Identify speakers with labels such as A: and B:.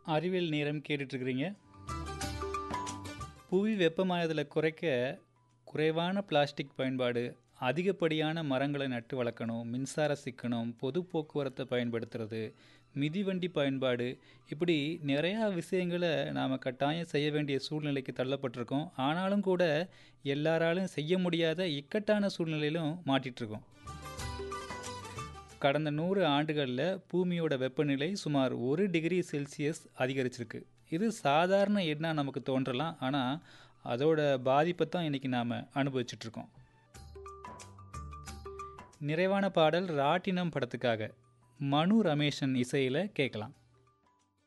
A: அறிவியல் நேரம் கேட்டுட்ருக்கிறீங்க புவி வெப்பமானதில் குறைக்க குறைவான பிளாஸ்டிக் பயன்பாடு அதிகப்படியான மரங்களை நட்டு வளர்க்கணும் மின்சார சிக்கனம் பொது போக்குவரத்தை பயன்படுத்துறது மிதிவண்டி பயன்பாடு இப்படி நிறையா விஷயங்களை நாம் கட்டாயம் செய்ய வேண்டிய சூழ்நிலைக்கு தள்ளப்பட்டிருக்கோம் ஆனாலும் கூட எல்லாராலும் செய்ய முடியாத இக்கட்டான சூழ்நிலையிலும் மாட்டிகிட்ருக்கோம் கடந்த நூறு ஆண்டுகளில் பூமியோட வெப்பநிலை சுமார் ஒரு டிகிரி செல்சியஸ் அதிகரிச்சிருக்கு இது சாதாரண எண்ணாக நமக்கு தோன்றலாம் ஆனால் அதோட பாதிப்பை தான் இன்றைக்கி நாம் அனுபவிச்சிட்ருக்கோம் நிறைவான பாடல் ராட்டினம் படத்துக்காக மனு ரமேஷன் இசையில் கேட்கலாம்